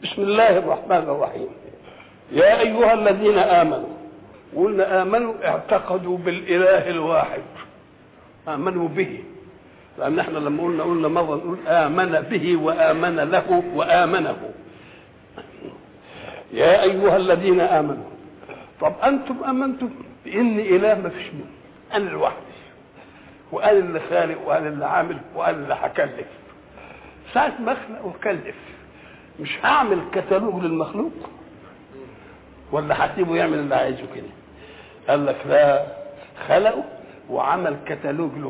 بسم الله الرحمن الرحيم يا أيها الذين آمنوا قلنا آمنوا اعتقدوا بالإله الواحد آمنوا به لأن احنا لما قلنا قلنا مرة نقول آمن به وآمن له وآمنه يا أيها الذين آمنوا طب أنتم آمنتم بإن إله ما فيش منه أنا لوحدي وقال اللي خالق وقال اللي عامل وقال اللي هكلف ساعة ما أخلق وكلف مش هعمل كتالوج للمخلوق ولا هسيبه يعمل اللي عايزه كده قال لك لا خلقه وعمل كتالوج له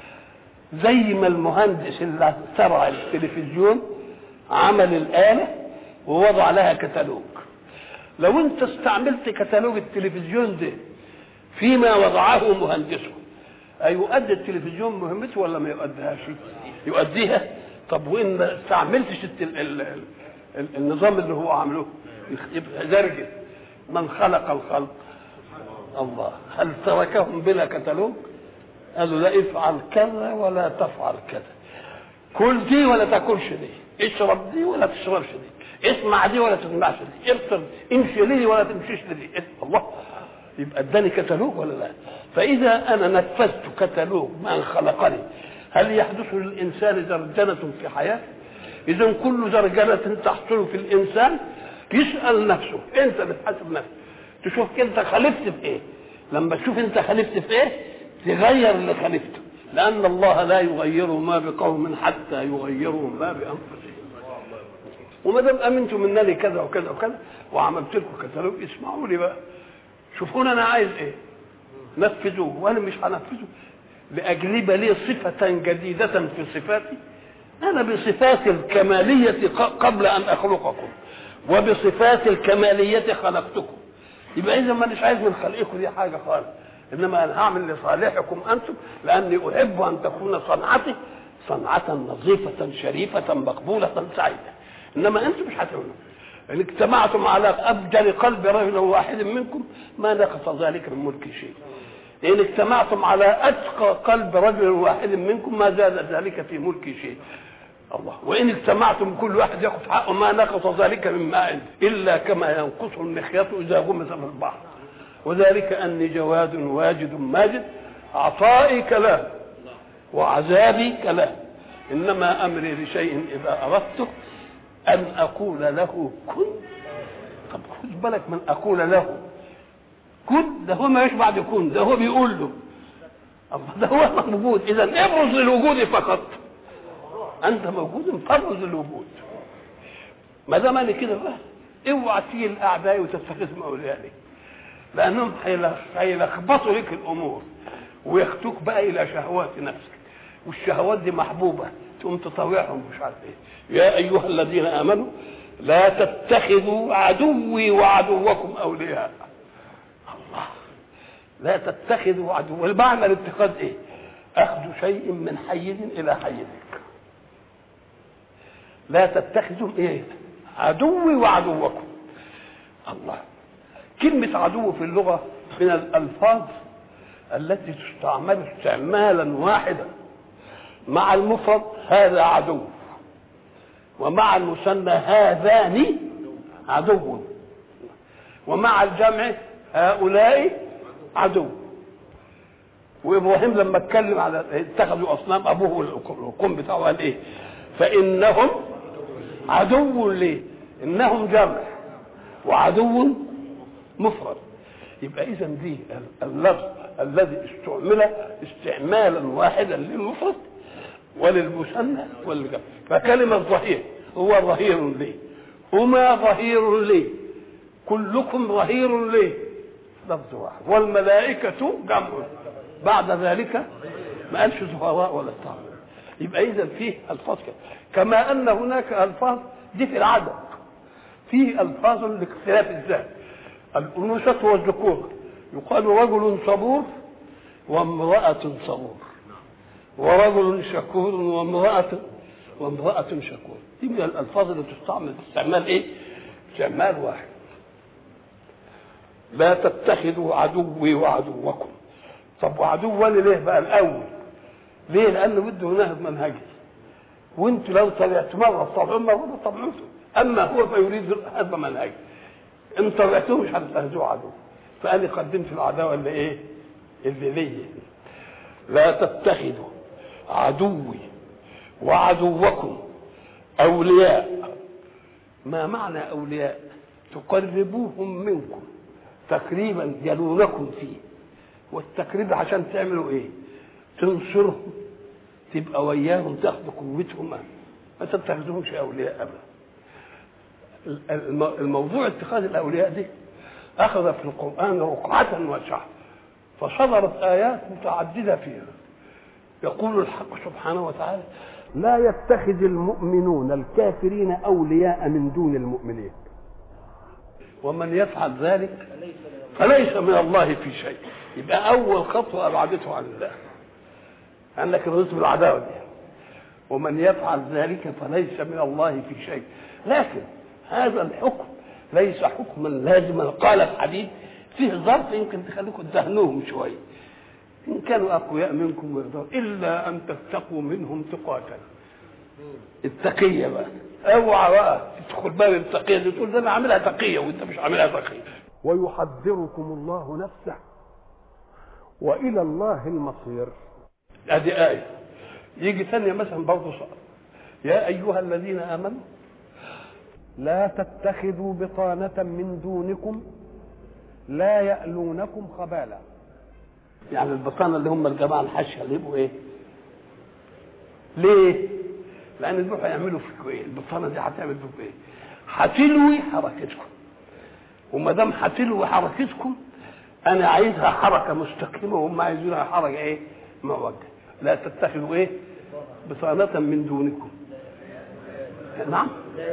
زي ما المهندس اللي اخترع التلفزيون عمل الآلة ووضع لها كتالوج لو انت استعملت كتالوج التلفزيون ده فيما وضعه مهندسه أيؤدي التلفزيون مهمته ولا ما يؤديهاش؟ يؤديها طب وإن ما استعملتش التل... ال... ال... النظام اللي هو عامله يبقى زرجل من خلق الخلق الله هل تركهم بلا كتالوج؟ قالوا لا افعل كذا ولا تفعل كذا كل دي ولا تاكلش دي اشرب دي ولا تشربش دي اسمع دي ولا تسمعش دي افطر امشي لدي ولا تمشيش لدي الله يبقى اداني كتالوج ولا لا فاذا انا نفذت كتالوج من خلقني هل يحدث للانسان زرجنه في حياته اذا كل زرجنه تحصل في الانسان يسال نفسه انت بتحاسب نفسك تشوف انت خالفت في ايه لما تشوف انت خالفت في ايه تغير اللي خالفته لان الله لا يغير ما بقوم حتى يغيروا ما بانفسهم وما دام امنتم منني كذا وكذا وكذا وعملت لكم كتالوج اسمعوا لي بقى شوفون انا عايز ايه نفذوه وانا مش هنفذه لاجلب لي صفه جديده في صفاتي انا بصفات الكماليه قبل ان اخلقكم وبصفات الكماليه خلقتكم يبقى اذا ما مش عايز من خلقكم دي حاجه خالص انما انا هعمل لصالحكم انتم لاني احب ان تكون صنعتي صنعه نظيفه شريفه مقبوله سعيده انما انتم مش هتعملوا ان اجتمعتم على ابجل قلب رجل واحد منكم ما نقص ذلك من ملك شيء ان اجتمعتم على اتقى قلب رجل واحد منكم ما زاد ذلك في ملك شيء الله وان اجتمعتم كل واحد ياخذ حقه ما نقص ذلك مما عندي الا كما ينقص المخيط اذا غمس في البحر وذلك اني جواد واجد ماجد عطائي كلام وعذابي كلام انما امري لشيء اذا اردته ان اقول له كن طب خد بالك من اقول له كن ده هو ما يشبع بكن ده هو بيقول له الله ده هو موجود اذا ابرز للوجود فقط انت موجود فابرز للوجود ما دام انا كده بقى اوعى تيجي الاعداء وتتخذهم اوليائك لانهم هيلخبطوا لك الامور وياخدوك بقى الى شهوات نفسك والشهوات دي محبوبه تقوم تطاوعهم مش عارف ايه يا ايها الذين امنوا لا تتخذوا عدوي وعدوكم اولياء الله لا تتخذوا عدو والمعنى الاتخاذ ايه اخذ شيء من حيز الى حيزك لا تتخذوا ايه عدوي وعدوكم الله كلمة عدو في اللغة من الألفاظ التي تستعمل استعمالا واحدا مع المفرد هذا عدو ومع المثنى هذان عدو ومع الجمع هؤلاء عدو وابراهيم لما اتكلم على اتخذوا اصنام ابوه القوم بتاعه قال ايه فانهم عدو ليه انهم جمع وعدو مفرد يبقى اذا دي اللفظ الذي استعمل استعمالا واحدا للمفرد وللمثنى وللجمع فكلمة ظهير هو ظهير لي هما ظهير لي كلكم ظهير لي لفظ واحد والملائكة جمع بعد ذلك ما قالش زهراء ولا تعب يبقى إذا فيه ألفاظ كده كما أن هناك ألفاظ دي في العدد فيه ألفاظ لاختلاف الذات الأنوثة والذكور يقال رجل صبور وامرأة صبور ورجل شكور وامرأة وامرأة شكور دي من الألفاظ اللي تستعمل استعمال إيه؟ استعمال واحد لا تتخذوا عدوي وعدوكم طب وعدو ليه بقى الأول؟ ليه؟ لأنه بده ينهض منهجي وانتوا لو طلعتوا مرة طبعا مرة طبعتوا اما هو فيريد هذا منهج ان طبعتوه مش هتستهزئوا عدو فانا قدمت العداوه اللي ايه اللي ليا لا تتخذوا عدوي وعدوكم اولياء ما معنى اولياء تقربوهم منكم تقريبا يلونكم فيه والتقريب عشان تعملوا ايه تنصرهم تبقى وياهم تاخدوا قوتهم ما تتخذوهمش اولياء ابدا الموضوع اتخاذ الاولياء دي اخذ في القران رقعه واسعه فصدرت ايات متعدده فيها يقول الحق سبحانه وتعالى لا يتخذ المؤمنون الكافرين اولياء من دون المؤمنين ومن يفعل ذلك فليس من الله في شيء يبقى اول خطوه ابعدته عن الله انك رضيت بالعداوه دي ومن يفعل ذلك فليس من الله في شيء لكن هذا الحكم ليس حكما لازما قال الحديث فيه ظرف يمكن تخليكم تدهنوهم شويه ان كانوا اقوياء منكم ويقدروا الا ان تتقوا منهم تقاتا التقيه بقى اوعى بقى تدخل باب التقيه دي تقول ده انا عاملها تقيه وانت مش عاملها تقيه ويحذركم الله نفسه والى الله المصير ادي ايه يجي ثانيه مثلا برضه صار يا ايها الذين امنوا لا تتخذوا بطانة من دونكم لا يألونكم خبالا يعني البطانة اللي هم الجماعة الحشة اللي يبقوا ايه ليه لان دول هيعملوا فيكم ايه البطانة دي هتعمل فيكم ايه هتلوي حركتكم وما دام هتلوي حركتكم انا عايزها حركة مستقيمة وهم عايزينها حركة ايه معوجة لا تتخذوا ايه بطانة من دونكم نعم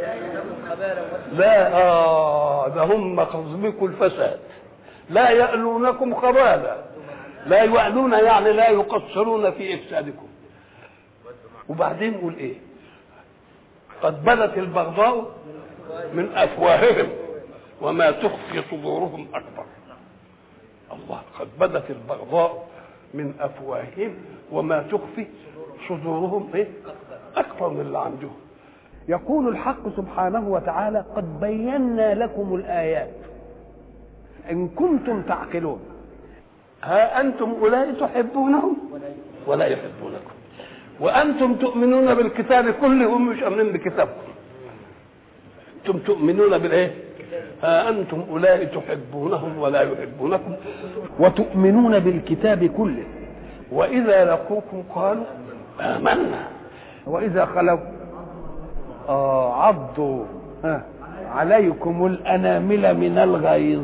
لا آه ده هم قصدكم الفساد لا يألونكم خبالا لا يعلون يعني لا يقصرون في إفسادكم وبعدين يقول إيه قد بدت البغضاء من أفواههم وما تخفي صدورهم أكبر الله قد بدت البغضاء من أفواههم وما تخفي صدورهم إيه أكبر من اللي عندهم يقول الحق سبحانه وتعالى قد بينا لكم الآيات إن كنتم تعقلون ها أنتم أولئك تحبونهم ولا يحبونكم وأنتم تؤمنون بالكتاب كله هم مش آمنين بكتابكم أنتم تؤمنون بالإيه؟ ها أنتم أولئك تحبونهم ولا يحبونكم وتؤمنون بالكتاب كله وإذا لقوكم قالوا آمنا وإذا خلوا آه عضوا آه عليكم الأنامل من الغيظ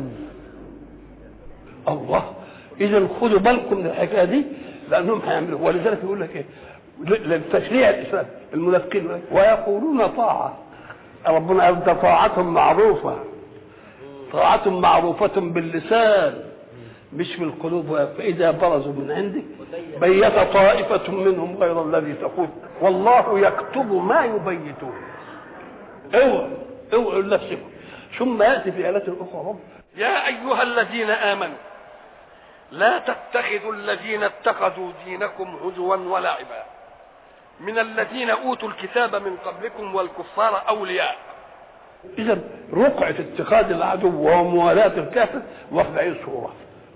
الله إذا خدوا بالكم من الحكاية دي لأنهم هيعملوا ولذلك يقول لك إيه للتشريع الإسلامي المنافقين ويقولون طاعة ربنا قال ده طاعة معروفة طاعة معروفة باللسان مش بالقلوب فإذا برزوا من عندك بيت طائفة منهم غير الذي تقول والله يكتب ما يبيتون اوعوا اوعوا لنفسكم ثم ياتي في ايات اخرى رب يا ايها الذين امنوا لا تتخذوا الذين اتخذوا دينكم هزوا ولعبا من الذين اوتوا الكتاب من قبلكم والكفار اولياء اذا رقعه اتخاذ العدو وموالاه الكافر واخذ اي صوره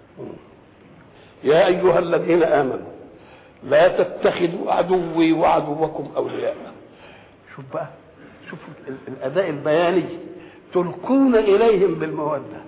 يا ايها الذين امنوا لا تتخذوا عدوي وعدوكم اولياء شوف بقى شوف الاداء البياني تلقون اليهم بالموده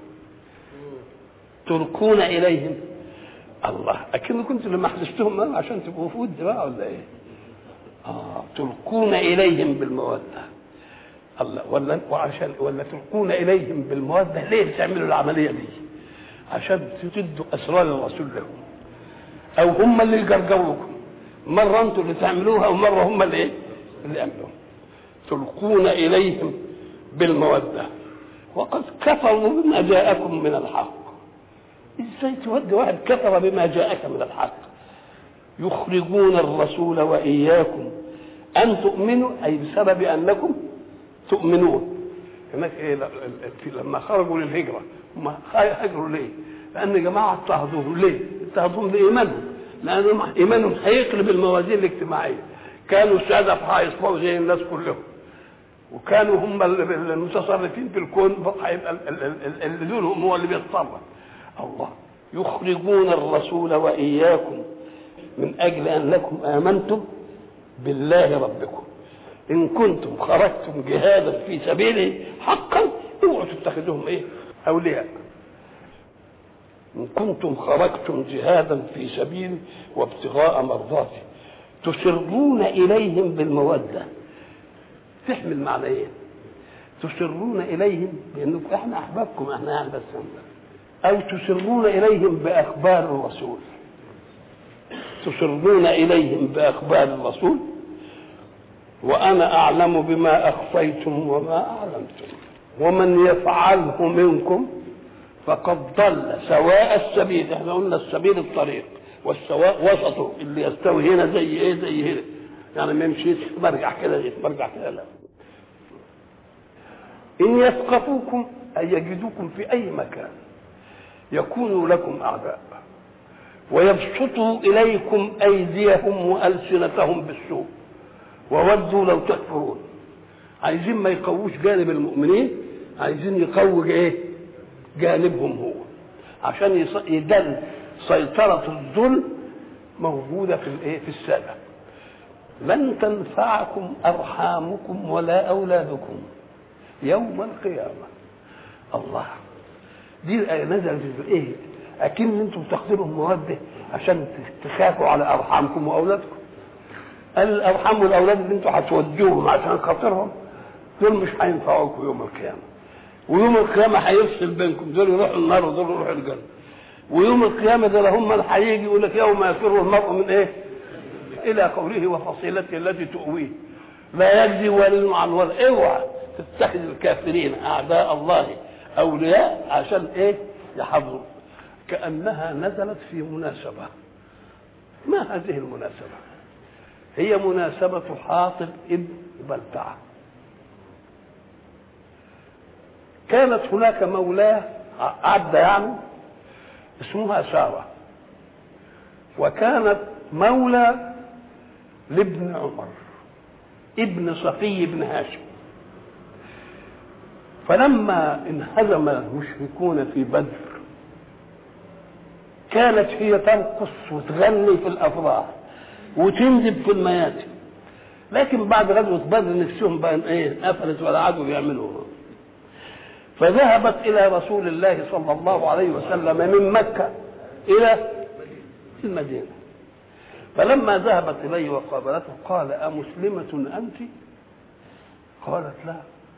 تلقون اليهم الله اكن كنت لما حدثتهم عشان تبقوا في ود بقى ولا ايه اه تلقون اليهم بالموده الله ولا وعشان ولا تلقون اليهم بالموده ليه بتعملوا العمليه دي عشان تدوا اسرار الرسول لهم او هم اللي يجرجروكم مره انتم اللي تعملوها ومره هم اللي ايه اللي يعملوها تلقون اليهم بالموده وقد كفروا بما جاءكم من الحق ازاي تودي واحد كفر بما جاءك من الحق يخرجون الرسول واياكم ان تؤمنوا اي بسبب انكم تؤمنون هناك ايه لما خرجوا للهجره هم هاجروا ليه؟ لان جماعه اضطهدوهم ليه؟ اضطهدوهم بايمانهم لان ايمانهم هيقلب الموازين الاجتماعيه كانوا الساده هيصبحوا زي الناس كلهم وكانوا هم المتصرفين في الكون هيبقى اللي دونهم هو اللي بيتصرف الله يخرجون الرسول واياكم من اجل انكم امنتم بالله ربكم ان كنتم خرجتم جهادا في سبيله حقا اوعوا تتخذوهم ايه اولياء ان كنتم خرجتم جهادا في سبيلي وابتغاء مرضاتي تسرون اليهم بالموده تحمل معنى ايه تسرون اليهم بانكم احنا احبابكم احنا يعني بس او تسرون اليهم باخبار الرسول تسرون اليهم باخبار الرسول وانا اعلم بما اخفيتم وما اعلمتم ومن يفعله منكم فقد ضل سواء السبيل احنا قلنا السبيل الطريق والسواء وسطه اللي يستوي هنا زي ايه زي هنا يعني ما يمشيش مرجع كده مرجع كده لا ان يثقفوكم اي يجدوكم في اي مكان يكونوا لكم اعداء ويبسطوا اليكم ايديهم والسنتهم بالسوء وودوا لو تكفرون عايزين ما يقووش جانب المؤمنين عايزين يقووا ايه جانبهم هو عشان يدل سيطرة الظلم موجودة في الايه في السادة لن تنفعكم أرحامكم ولا أولادكم يوم القيامة الله دي الآية نزلت في ايه أكن انتم بتاخدوا مواد عشان تخافوا على أرحامكم وأولادكم قال الأرحام والأولاد اللي انتم هتودوهم عشان خاطرهم دول مش هينفعوكم يوم القيامة ويوم القيامة هيفصل بينكم دول يروحوا النار ودول يروحوا الجنة ويوم القيامة دول هم اللي هيجي يقول لك يوم يفر المرء من ايه؟ إلى قوله وفصيلته التي تؤويه لا يجزي والد عن ولد اوعى تتخذ الكافرين أعداء الله أولياء عشان ايه؟ يحفظوا كأنها نزلت في مناسبة ما هذه المناسبة؟ هي مناسبة حاطب ابن بلتعه كانت هناك مولاه عبد يعني اسمها سارة وكانت مولى لابن عمر ابن صفي بن هاشم فلما انهزم المشركون في بدر كانت هي ترقص وتغني في الافراح وتندب في المياتم لكن بعد غزوه بدر نفسهم بقى ايه قفلت ولا عادوا بيعملوا فذهبت الى رسول الله صلى الله عليه وسلم من مكه الى المدينه فلما ذهبت اليه وقابلته قال امسلمه انت قالت لا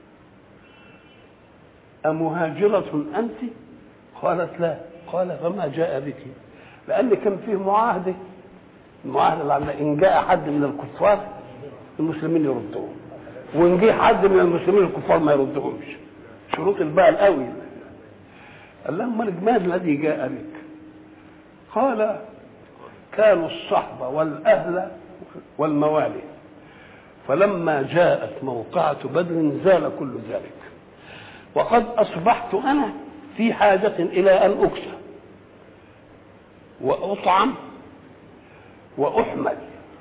امهاجره انت قالت لا قال فما جاء بك لان كان فيه معاهده المعاهده اللي عندنا ان جاء حد من الكفار المسلمين يردوهم وان جه حد من المسلمين الكفار ما يردهمش شروط الباء القوي قال لهم مالك ما الذي جاء بك قال كانوا الصحبة والأهل والموالي فلما جاءت موقعة بدر زال كل ذلك وقد أصبحت أنا في حاجة إلى أن أكسى وأطعم وأحمل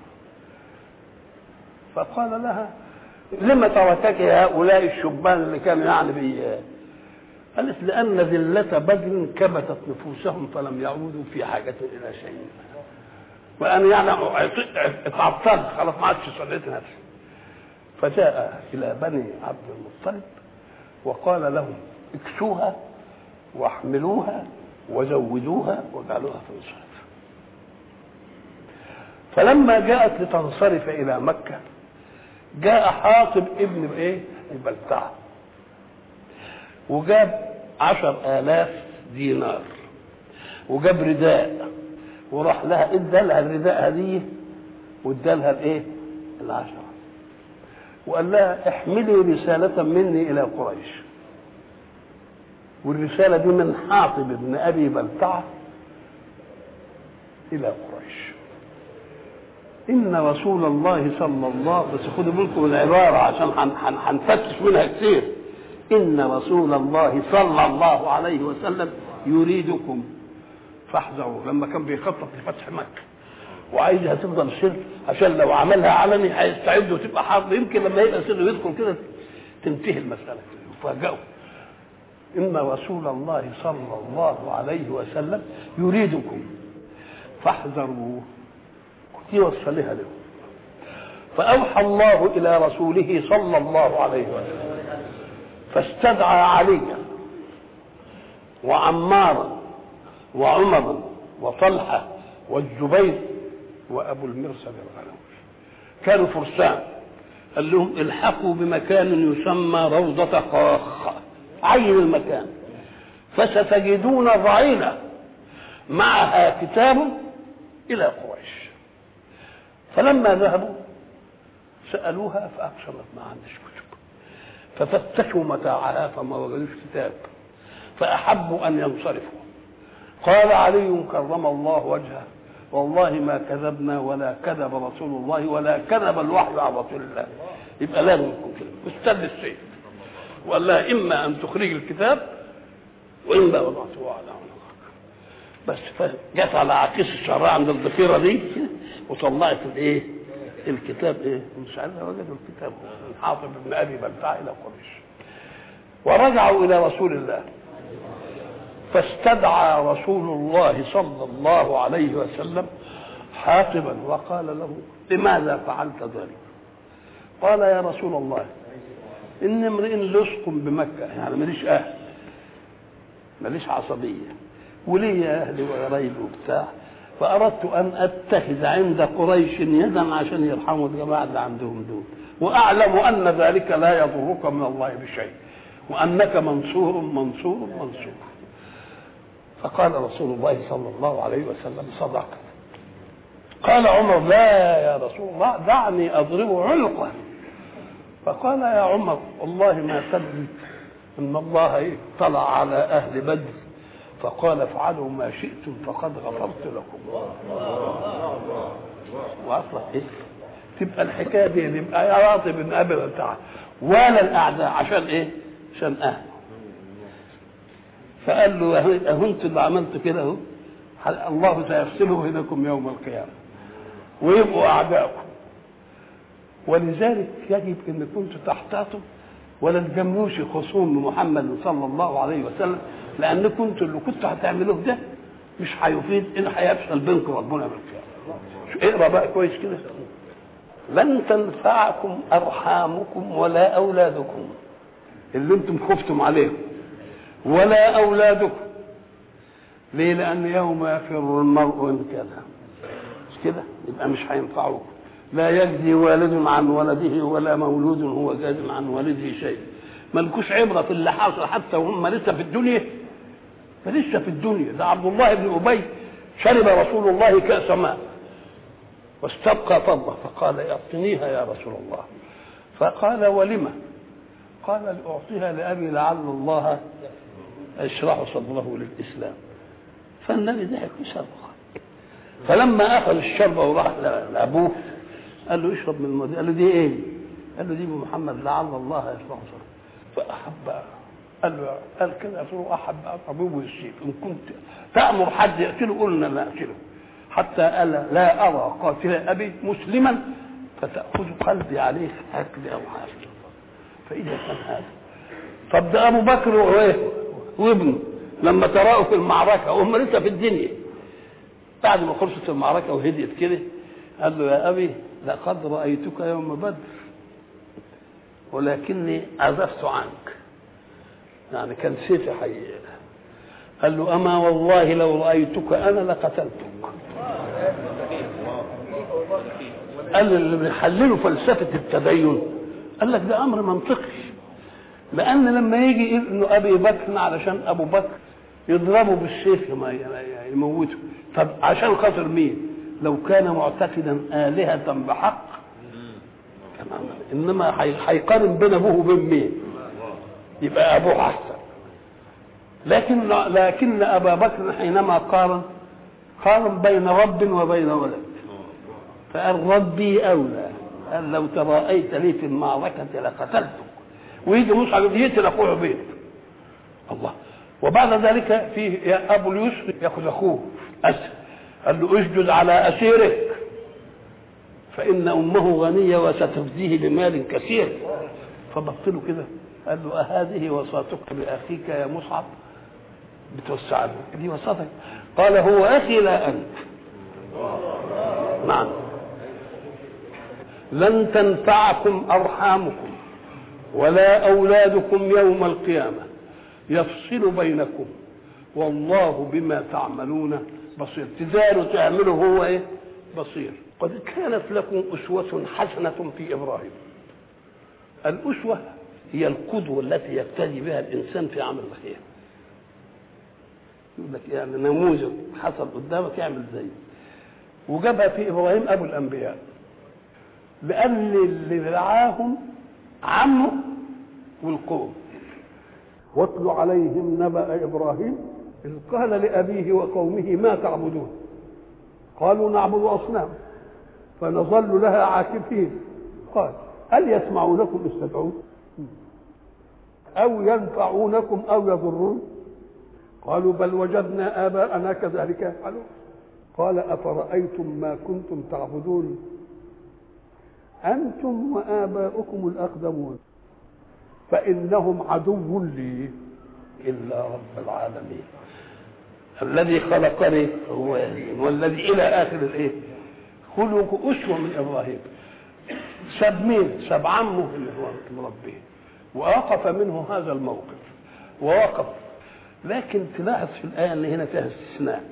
فقال لها لما تركك هؤلاء الشبان اللي كانوا يعني بي قالت لأن ذلة بدر كبتت نفوسهم فلم يعودوا في حاجة إلى شيء وأنا يعني اتعطلت خلاص ما عادش صليت نفسي فجاء إلى بني عبد المطلب وقال لهم اكسوها واحملوها وزودوها وجعلوها في الصلاة فلما جاءت لتنصرف إلى مكة جاء حاطب ابن ايه البلتع وجاب عشر آلاف دينار وجاب رداء وراح لها ادى لها الرداء هديه وادى لها الايه العشرة وقال لها احملي رسالة مني إلى قريش والرسالة دي من حاطب ابن أبي بلتعة إلى قريش إن رسول الله صلى الله بس خدوا بالكم من العبارة عشان هنفتش منها كتير إن رسول الله صلى الله عليه وسلم يريدكم فاحذروا لما كان بيخطط لفتح مكة وعايزها تفضل سر عشان لو عملها علني هيستعد وتبقى حرب يمكن لما يبقى سر يدخل كده تنتهي المسألة يفاجئوا إن رسول الله صلى الله عليه وسلم يريدكم فاحذروه يوصلها له فأوحى الله إلى رسوله صلى الله عليه وسلم فاستدعى عليا وعمارا وعمرا وطلحة والزبير وأبو المرسل الغنوي كانوا فرسان قال لهم الحقوا بمكان يسمى روضة قاخ عين المكان فستجدون ضعينة معها كتاب إلى قريش فلما ذهبوا سألوها فأقسمت ما عندش كتب ففتشوا متاعها فما وجدوش كتاب فأحبوا أن ينصرفوا قال علي كرم الله وجهه والله ما كذبنا ولا كذب رسول الله ولا كذب الوحي عن رسول الله يبقى لازم يكون كده مستل السيف وقال لها اما ان تخرج الكتاب واما وضعته على عنقك بس جت على عكيس الشراع عند الضفيره دي وطلعت الايه الكتاب ايه مش عارف وجدوا الكتاب حافظ بن ابي بلتع الى قريش ورجعوا الى رسول الله فاستدعى رسول الله صلى الله عليه وسلم حاطبا وقال له لماذا فعلت ذلك قال يا رسول الله ان امرئ لصق بمكه يعني ماليش اهل ماليش عصبيه ولي اهلي وقرايبي وبتاع فاردت ان اتخذ عند قريش يدا عشان يرحموا الجماعه اللي عندهم دول واعلم ان ذلك لا يضرك من الله بشيء وانك منصور منصور منصور فقال رسول الله صلى الله عليه وسلم صدقت قال عمر لا يا رسول الله دعني اضرب عنقه فقال يا عمر والله ما تدري ان الله اطلع على اهل بدر فقال افعلوا ما شئتم فقد غفرت لكم واصلا ايه تبقى الحكايه دي يبقى يا راضي بن ابي بتاع ولا الاعداء عشان ايه؟ عشان اهل فقال له اهو انتوا اللي عملتوا كده اهو الله سيفصله بينكم يوم القيامه ويبقوا اعداءكم ولذلك يجب ان كنتوا تحتاطوا ولا تجاملوش خصوم محمد صلى الله عليه وسلم لان كنتوا اللي كنتوا هتعملوه ده مش هيفيد ان هيفصل بينكم ربنا بالقيامه اقرا بقى كويس كده لن تنفعكم ارحامكم ولا اولادكم اللي انتم خفتم عليهم ولا اولادكم ليه لان يوم يفر المرء من كذا مش كده يبقى مش هينفعوكم لا يجزي والد عن ولده ولا مولود هو جاز عن والده شيء ملكوش عبره في اللي حاصل حتى وهم لسه في الدنيا فلسه في الدنيا ده عبد الله بن ابي شرب رسول الله كاس ماء واستبقى فضه فقال اعطنيها يا رسول الله فقال ولم قال لاعطيها لابي لعل الله يشرح صدره للاسلام فالنبي ضحك وشرب فلما اخذ الشربه وراح لابوه قال له اشرب من الماء قال له دي ايه؟ قال له دي محمد لعل الله يشرح صدره فاحب قال له قال كده له احب ابوه السيف ان كنت تامر حد يقتله قلنا لا اقتله حتى ألا لا ارى قاتل ابي مسلما فتاخذ قلبي عليه هكذا او هكذا فاذا كان هذا طب ده ابو بكر وابنه لما تراءوا في المعركه وهم لسه في الدنيا بعد ما خلصت المعركه وهديت كده قال له يا ابي لقد رايتك يوم بدر ولكني عزفت عنك يعني كان سيفي حي قال له اما والله لو رايتك انا لقتلتك قال اللي بيحللوا فلسفه التدين قال لك ده امر منطقي لان لما يجي انه ابي بكر علشان ابو بكر يضربه بالسيف ما يموته طب عشان خاطر مين لو كان معتقدا آلهة بحق تمام انما هيقارن بين ابوه وبين مين يبقى ابوه احسن لكن لكن ابا بكر حينما قارن قارن بين رب وبين ولد فقال ربي اولى قال لو تراءيت لي في المعركه لقتلتك ويجي مصعب يقتل اخوه عبيد الله وبعد ذلك في ابو اليوسف ياخذ اخوه اسد قال له اسجد على اسيرك فان امه غنيه وستفديه بمال كثير فبص له كده قال له أهذه وصاتك بأخيك يا مصعب بتوسع له دي وسطك قال هو أخي لا أنت نعم لن تنفعكم أرحامكم ولا أولادكم يوم القيامة يفصل بينكم والله بما تعملون بصير تداروا تعملوا هو ايه بصير قد كانت لكم أسوة حسنة في إبراهيم الأسوة هي القدوة التي يقتدي بها الإنسان في عمل الخير يقول لك يعني نموذج حصل قدامك اعمل زيه وجابها في إبراهيم أبو الأنبياء لأن اللي رعاهم عمه والقوم واتل عليهم نبأ إبراهيم إذ قال لأبيه وقومه ما تعبدون قالوا نعبد أصنام فنظل لها عاكفين قال هل يسمعونكم إذ تدعون أو ينفعونكم أو يضرون قالوا بل وجدنا آباءنا كذلك يفعلون قال أفرأيتم ما كنتم تعبدون أنتم وآباؤكم الأقدمون فإنهم عدو لي إلا رب العالمين الذي خلقني هو يهدين والذي إلى آخر الإيه خلق أسوة من إبراهيم ساب مين؟ ساب عمه اللي هو مربيه ووقف منه هذا الموقف ووقف لكن تلاحظ في الآية أن هنا فيها استثناء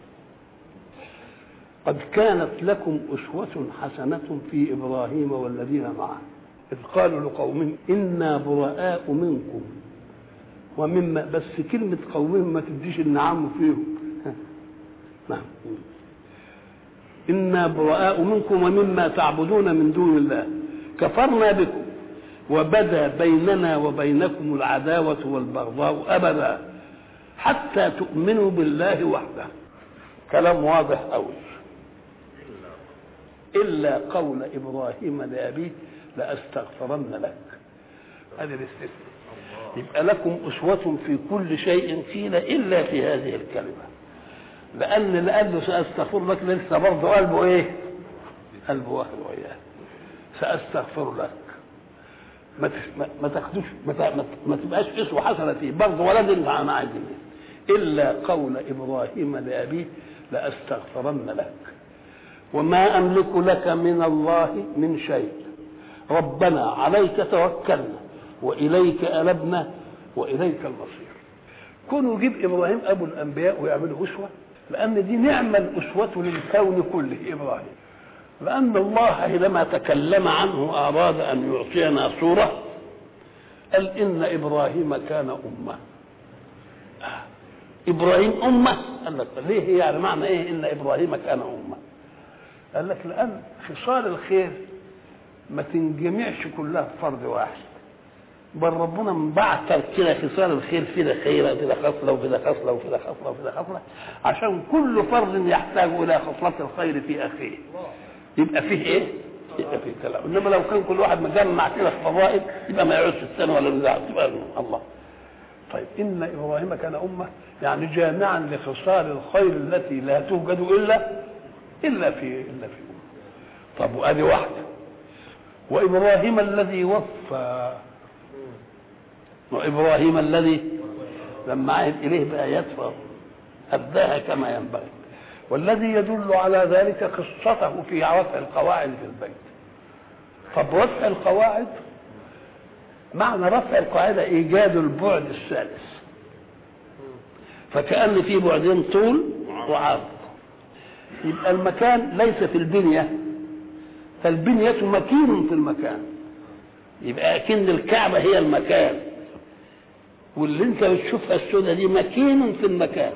قد كانت لكم أسوة حسنة في إبراهيم والذين معه إذ قالوا لقومهم إنا براء منكم ومما بس كلمة قومهم ما تديش النعم فيهم نعم إنا براء منكم ومما تعبدون من دون الله كفرنا بكم وبدا بيننا وبينكم العداوة والبغضاء أبدا حتى تؤمنوا بالله وحده كلام واضح أوي إلا قول إبراهيم لأبيه لأستغفرن لك هذه الاستثناء يبقى لكم أسوة في كل شيء فينا إلا في هذه الكلمة لأن اللي قال له سأستغفر لك لسه برضه قلبه إيه؟ قلبه واحد وإياه سأستغفر لك ما ما تاخدوش ما, ما تبقاش اسوه حسنه فيه برضه ولا تنفع مع الدنيا الا قول ابراهيم لابيه لاستغفرن لك وما املك لك من الله من شيء ربنا عليك توكلنا واليك انبنا واليك المصير كونوا يجيب ابراهيم ابو الانبياء ويعملوا اسوه لان دي نعمه الاسوه للكون كله ابراهيم لأن الله حينما تكلم عنه أراد أن يعطينا صورة قال إن إبراهيم كان أمة إبراهيم أمة قال لك ليه يعني معنى إيه إن إبراهيم كان أمة قال لك لأن خصال الخير ما تنجمعش كلها في فرد واحد بل ربنا مبعتر كده خصال الخير في ده خير في ده خصله وفي ده خصله وفي ده خصله وفي ده خصله عشان كل فرد يحتاج الى خصله الخير في اخيه يبقى فيه ايه؟ يبقى فيه كلام انما لو كان كل واحد مجمع كده في فضائل يبقى ما يعوزش السنه ولا النزاع تبقى الله طيب ان ابراهيم كان امه يعني جامعا لخصال الخير التي لا توجد الا الا في الا في امه طب وادي واحده وابراهيم الذي وفى وابراهيم الذي لما عهد اليه بايات اداها كما ينبغي والذي يدل على ذلك قصته في رفع القواعد في البيت طب رفع القواعد معنى رفع القاعدة إيجاد البعد الثالث فكأن في بعدين طول وعرض يبقى المكان ليس في البنية فالبنية مكين في المكان يبقى أكن الكعبة هي المكان واللي انت بتشوفها السودة دي مكين في المكان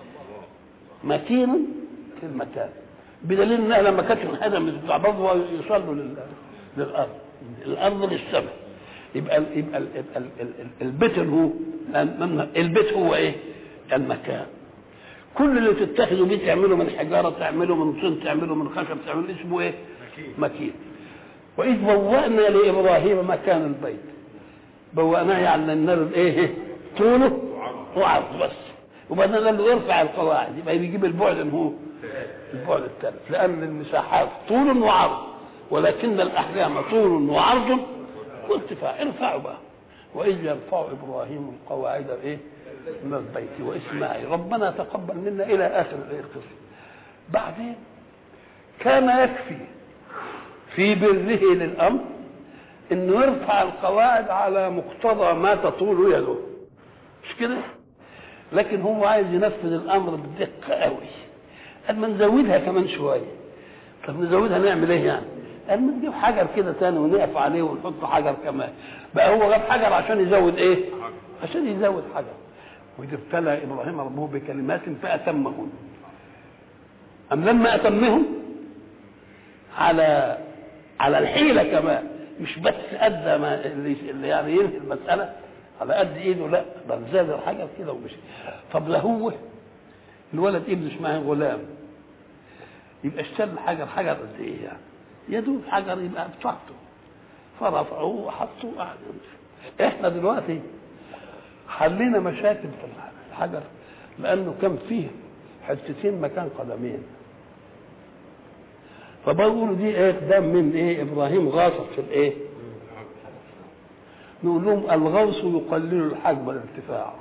مكين في المكان بدليل انها لما كانت انهدمت بتاع برضه يصلوا للارض الارض للسماء يبقى ال يبقى ال ال ال البيت هو البيت هو ايه؟ المكان كل اللي تتخذوا بيه تعمله من حجاره تعمله من طين تعمله من خشب تعمله اسمه ايه؟ مكين واذ بوأنا لابراهيم مكان البيت بوأناه يعني النار ايه؟ طوله وعرض بس وبعدين قال له ارفع القواعد يبقى بيجيب البعد اللي هو البعد الثالث لان المساحات طول وعرض ولكن الاحجام طول وعرض وارتفاع ارفعوا بقى واذ يرفع ابراهيم القواعد ايه من البيت واسماعيل ربنا تقبل منا الى اخر القصه بعدين كان يكفي في بره للامر انه يرفع القواعد على مقتضى ما تطول يده مش كده لكن هو عايز ينفذ الامر بدقه قوي قال ما نزودها كمان شويه طب نزودها نعمل ايه يعني قال ما نجيب حجر كده تاني ونقف عليه ونحط حجر كمان بقى هو جاب حجر عشان يزود ايه عشان يزود حجر واذ ابتلى ابراهيم ربه بكلمات فاتمهن ام لما اتمهم على على الحيله كمان مش بس ادى ما اللي يعني ينهي المساله على قد ايده لا ده زاد الحجر كده ومشي طب لا هو الولد ابن اسماعيل غلام يبقى اشترى الحجر حجر قد ايه يعني يدوب حجر يبقى بتاعته فرفعوه وحطوه قعد احنا دلوقتي حلينا مشاكل في الحجر لانه كان فيه حتتين مكان قدمين فبقولوا دي ايه قدام من ايه ابراهيم غاصت في الايه نقول لهم الغوص يقلل الحجم الارتفاع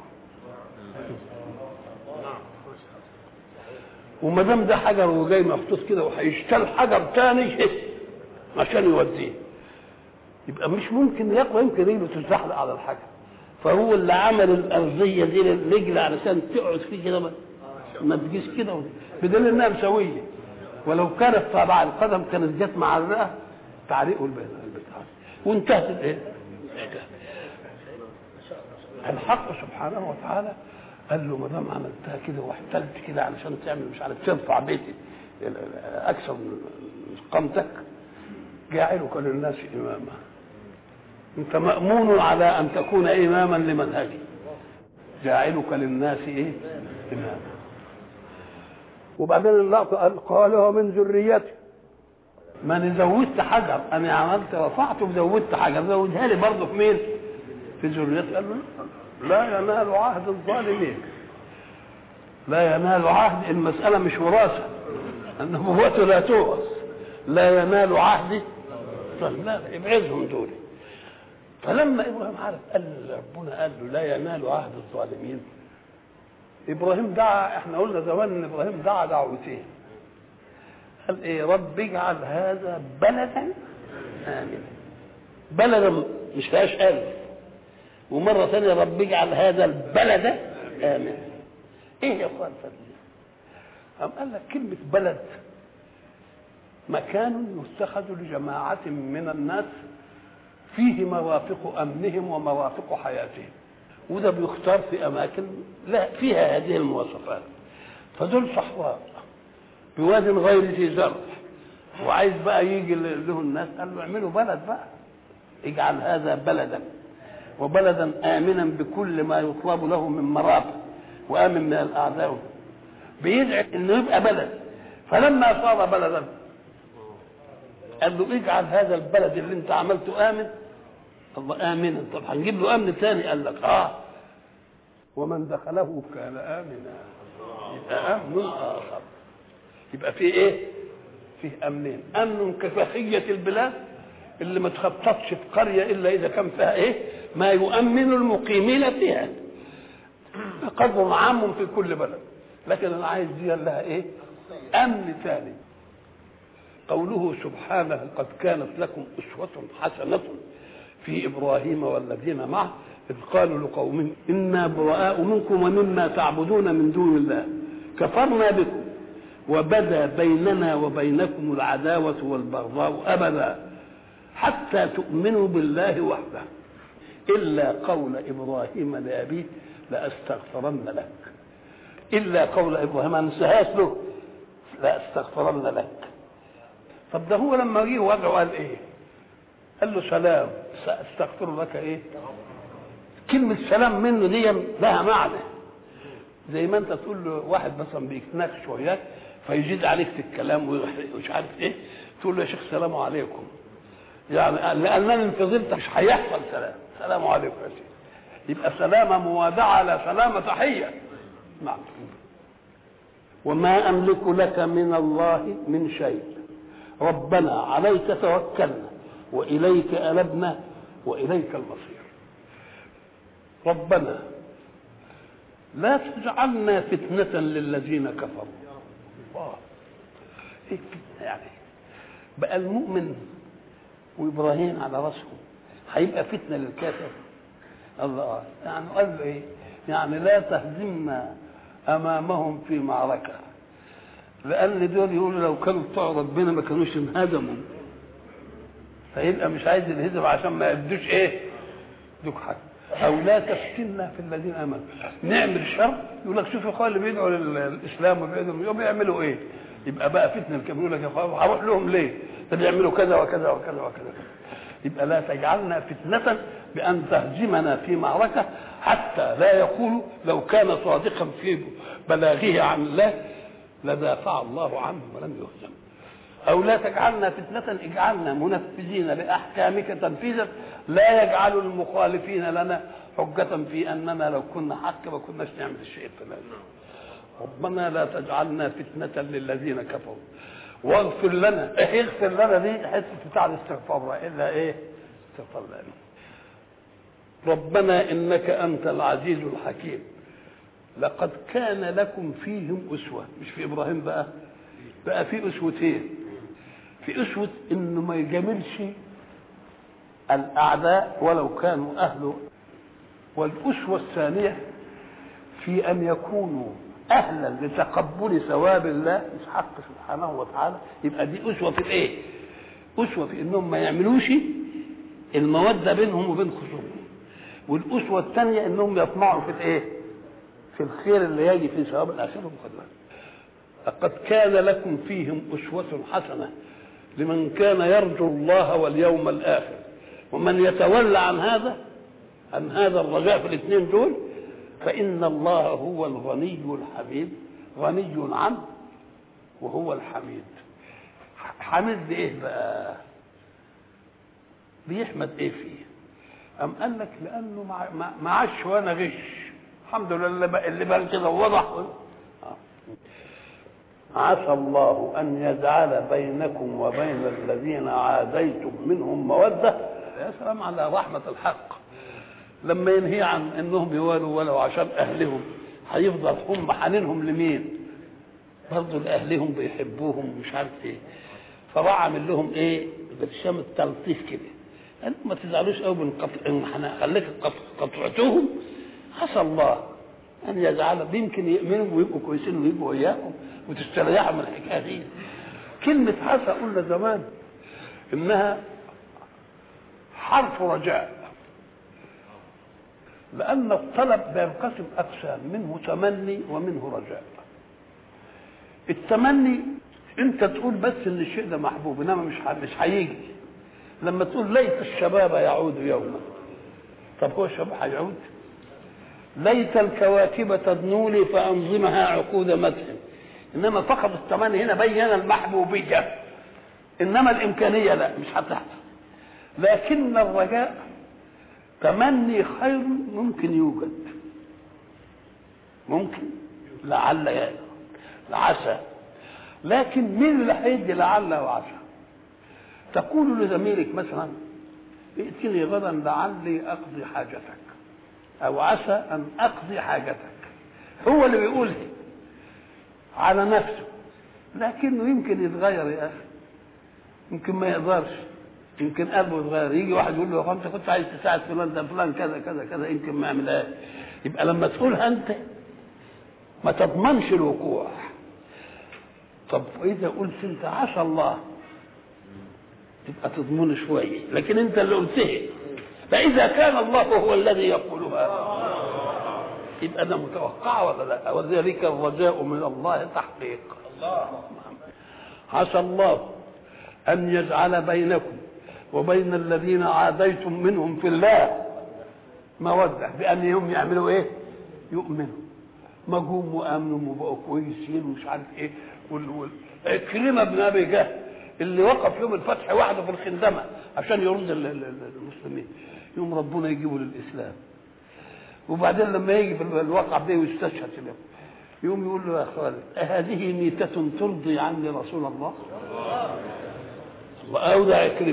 وما دام ده حجر وجاي مفتوح كده وهيشتل حجر تاني عشان يوديه يبقى مش ممكن يقوى يمكن رجله تتزحلق على الحجر فهو اللي عمل الارضيه دي للرجل علشان تقعد فيه كده ما, ما تجيش كده بدل انها مسويه ولو كانت تبع القدم كانت جت مع الرئه تعليقه البتاع وانتهت الايه؟ الحق سبحانه وتعالى قال له ما دام عملتها كده واحتلت كده علشان تعمل مش عارف ترفع بيتي اكثر من قامتك جاعلك للناس اماما انت مامون على ان تكون اماما لمنهجي جاعلك للناس ايه اماما وبعدين اللقطه قال قال ومن ذريتي ما انا زودت حجر انا عملت رفعت وزودت حجر زودها لي برضه في مين؟ في ذريتي قال له لا ينال عهد الظالمين لا ينال عهد المسألة مش وراثة النبوة لا تورث لا ينال عهدي طيب لا ابعدهم دول فلما ابراهيم عرف قال ربنا قال له لا ينال عهد الظالمين ابراهيم دعا احنا قلنا زمان ان ابراهيم دعا دعوتين قال ايه رب اجعل هذا بلدا امنا بلدا مش فيهاش الف ومرة ثانية رب اجعل هذا البلد آمنا ايه يا اخوان فضل أم قال لك كلمة بلد مكان يتخذ لجماعة من الناس فيه مرافق أمنهم ومرافق حياتهم وده بيختار في أماكن لا فيها هذه المواصفات فدول صحراء بواد غير ذي زرع وعايز بقى يجي له الناس قال له اعملوا بلد بقى اجعل هذا بلدا وبلدا امنا بكل ما يطلب له من مرافق وامن من الاعداء بيدعي انه يبقى بلد فلما صار بلدا قال له اجعل هذا البلد اللي انت عملته امن الله امنا طب هنجيب له امن ثاني قال لك اه ومن دخله كان امنا يبقى امن اخر يبقى في ايه فيه امنين امن كفخيه البلاد اللي ما تخططش في قريه الا اذا كان فيها ايه ما يؤمن المقيمين فيها قدر عام في كل بلد لكن انا عايز دي لها ايه امن ثاني قوله سبحانه قد كانت لكم اسوه حسنه في ابراهيم والذين معه اذ قالوا لقومهم انا براء منكم ومما تعبدون من دون الله كفرنا بكم وبدا بيننا وبينكم العداوه والبغضاء ابدا حتى تؤمنوا بالله وحده إلا قول إبراهيم لأبيه لأستغفرن لك إلا قول إبراهيم ما ننساهاش له لأستغفرن لك طب ده هو لما جه وضعه قال إيه؟ قال له سلام سأستغفر لك إيه؟ كلمة سلام منه دي لها معنى زي ما أنت تقول له واحد مثلا بيتناقش وياك فيزيد عليك في الكلام ومش عارف إيه تقول له يا شيخ سلام عليكم يعني لانني في ظلتك مش هيحصل سلام سلام عليكم يا سيدي يبقى سلامه موادعه لا سلامه تحيه نعم وما املك لك من الله من شيء ربنا عليك توكلنا واليك انبنا واليك المصير ربنا لا تجعلنا فتنة للذين كفروا الله ايه فتنة يعني بقى المؤمن وابراهيم على راسهم هيبقى فتنة للكافر الله يعني قال له ايه يعني لا تهزمنا امامهم في معركة لان دول يقولوا لو كانوا بتوع ربنا ما كانوش انهزموا فيبقى مش عايز ينهزم عشان ما يدوش ايه دوك حاجه او لا تفتنا في الذين امنوا نعمل شر يقول لك شوف اخوان اللي بيدعوا للاسلام وبيدعوا يوم بيعملوا ايه يبقى بقى فتنه الكبير يقول لك يا اخوان هروح لهم ليه ده بيعملوا كذا وكذا وكذا وكذا يبقى لا تجعلنا فتنة بأن تهزمنا في معركة حتى لا يقول لو كان صادقا في بلاغه عن الله لدافع الله عنه ولم يهزم أو لا تجعلنا فتنة اجعلنا منفذين لأحكامك تنفيذا لا يجعل المخالفين لنا حجة في أننا لو كنا حق ما كناش نعمل الشيء الفلاني ربنا لا تجعلنا فتنة للذين كفروا واغفر لنا ايه اغفر لنا دي حته بتاع الاستغفار الا ايه استغفر لنا ربنا انك انت العزيز الحكيم لقد كان لكم فيهم اسوه مش في ابراهيم بقى بقى في اسوتين في اسوه انه ما يجاملش الاعداء ولو كانوا اهله والاسوه الثانيه في ان يكونوا اهلا لتقبل ثواب الله مش حق سبحانه وتعالى يبقى دي اسوه في الايه؟ اسوه في انهم ما يعملوش الموده بينهم وبين خصومهم والاسوه الثانيه انهم يطمعوا في الايه؟ في الخير اللي يجي في ثواب الاخره والخدمه لقد كان لكم فيهم اسوه حسنه لمن كان يرجو الله واليوم الاخر ومن يتولى عن هذا عن هذا الرجاء في الاثنين دول فإن الله هو الغني الحميد غني عنه وهو الحميد حميد بإيه بقى بيحمد إيه فيه أم قال لك لأنه ما عاش وأنا غش الحمد لله اللي بقى كده وضح عسى الله أن يجعل بينكم وبين الذين عاديتم منهم مودة يا سلام على رحمة الحق لما ينهي عن انهم يوالوا ولو عشان اهلهم هيفضل هم حنينهم لمين؟ برضه لاهلهم بيحبوهم ومش عارف ايه فراح عامل لهم ايه؟ برشام التلطيف كده قال ما تزعلوش قوي من قطع ان خليك قطعتوهم عسى الله ان يجعل يمكن يؤمنوا ويبقوا كويسين ويجوا وياكم وتستريحوا من الحكايه دي كلمه عسى قلنا زمان انها حرف رجاء لأن الطلب بينقسم أقسام منه تمني ومنه رجاء التمني أنت تقول بس إن الشيء ده محبوب إنما مش مش هيجي لما تقول ليت الشباب يعود يوما طب هو الشباب هيعود ليت الكواكب تدنو لي فأنظمها عقود مدح إنما فقط التمني هنا بين المحبوبية إنما الإمكانية لا مش هتحصل لكن الرجاء تمني خير ممكن يوجد ممكن لعل لعسى لكن مين اللي هيدي لعل وعسى تقول لزميلك مثلا ائتني غدا لعلي اقضي حاجتك او عسى ان اقضي حاجتك هو اللي بيقول على نفسه لكنه يمكن يتغير يا اخي يمكن ما يقدرش يمكن قلبه يتغير يجي واحد يقول له انت كنت عايز تساعد فلان ده فلان كذا كذا كذا يمكن ما يعملهاش يبقى لما تقولها انت ما تضمنش الوقوع طب واذا قلت انت عسى الله تبقى تضمن شويه لكن انت اللي قلتها فاذا كان الله هو الذي يقولها يبقى انا متوقع ولا لا وذلك الرجاء من الله تحقيق الله عسى الله ان يجعل بينكم وبين الذين عاديتم منهم في الله مودة بأن يوم يعملوا إيه؟ يؤمنوا ما جم وآمنوا وبقوا كويسين ومش عارف إيه وال... وال... كريمة بن أبي جهل اللي وقف يوم الفتح وحده في الخندمة عشان يرد المسلمين يوم ربنا يجيبه للإسلام وبعدين لما يجي في الواقع ده ويستشهد له يوم يقول له يا خالد أهذه ميتة ترضي عني رسول الله وأودع كلمة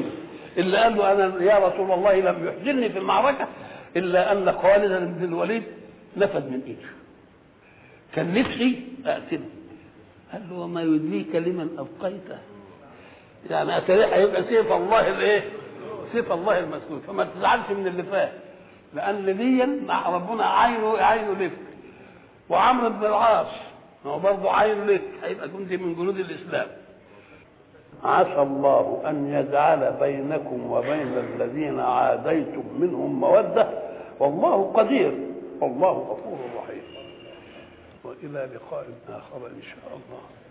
اللي قال له انا يا رسول الله لم يحزنني في المعركه الا ان خالد بن الوليد نفذ من ايده كان نفسي اقتله قال له وما يدريك لمن ابقيته يعني اتريح هيبقى سيف الله الايه سيف الله المسلول فما تزعلش من اللي فات لان دي مع ربنا عينه عينه لك وعمرو بن العاص هو برضه عينه لك هيبقى جندي من جنود الاسلام عسى الله ان يجعل بينكم وبين الذين عاديتم منهم موده والله قدير والله غفور رحيم والى لقاء اخر ان شاء الله